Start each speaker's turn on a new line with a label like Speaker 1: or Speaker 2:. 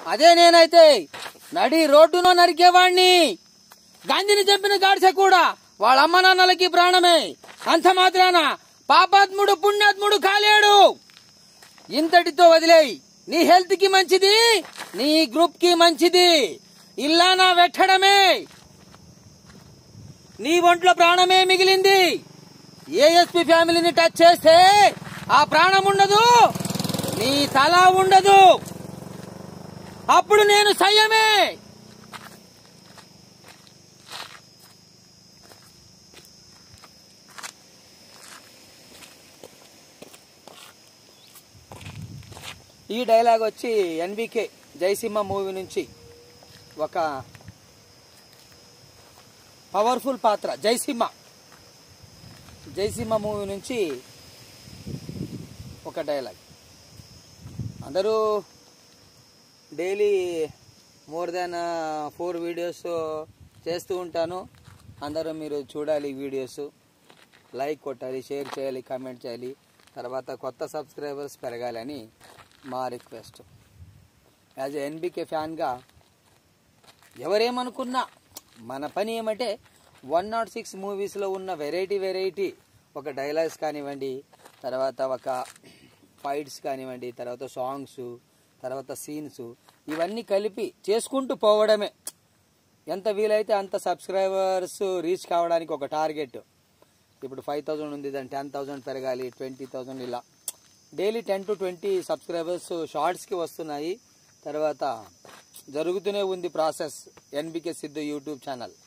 Speaker 1: అదే నేనైతే నడి రోడ్డునో నరికేవాణ్ణి గాంధీని చంపిన గాడిసె కూడా వాళ్ళ అమ్మ నాన్నలకి ప్రాణమే అంత మాత్రాన పాపాత్ముడు పుణ్యాత్ముడు కాలేడు ఇంతటితో వదిలేయి నీ హెల్త్ కి మంచిది నీ గ్రూప్ కి మంచిది ఇల్లా నా వెట్టడమే నీ ఒంట్లో ప్రాణమే మిగిలింది ఏఎస్పి ఫ్యామిలీని టచ్ చేస్తే ఆ ప్రాణం ఉండదు నీ తల ఉండదు అప్పుడు నేను సయ్యమే ఈ డైలాగ్ వచ్చి ఎన్బికే జయసింహ మూవీ నుంచి ఒక పవర్ఫుల్ పాత్ర జయసింహ జయసింహ మూవీ నుంచి ఒక డైలాగ్ అందరూ daily more than four videos చేస్తూ ఉంటాను అందరూ మీరు చూడాలి ఈ వీడియోస్ లైక్ కొట్టాలి షేర్ చేయాలి కామెంట్ చేయాలి తర్వాత కొత్త సబ్స్క్రైబర్స్ పెరగాలని మా రిక్వెస్ట్ యాజ్ ఎన్బికే ఫ్యాన్గా ఎవరేమనుకున్నా మన పని ఏమంటే వన్ నాట్ సిక్స్ మూవీస్లో ఉన్న వెరైటీ వెరైటీ ఒక డైలాగ్స్ కానివ్వండి తర్వాత ఒక ఫైట్స్ కానివ్వండి తర్వాత సాంగ్స్ తర్వాత సీన్స్ ఇవన్నీ కలిపి చేసుకుంటూ పోవడమే ఎంత వీలైతే అంత సబ్స్క్రైబర్స్ రీచ్ కావడానికి ఒక టార్గెట్ ఇప్పుడు ఫైవ్ థౌజండ్ ఉంది దాని టెన్ థౌజండ్ పెరగాలి ట్వంటీ థౌజండ్ ఇలా daily ten to twenty subscribers షార్ట్స్కి వస్తున్నాయి తర్వాత జరుగుతూనే ఉంది process NBK Siddhu YouTube channel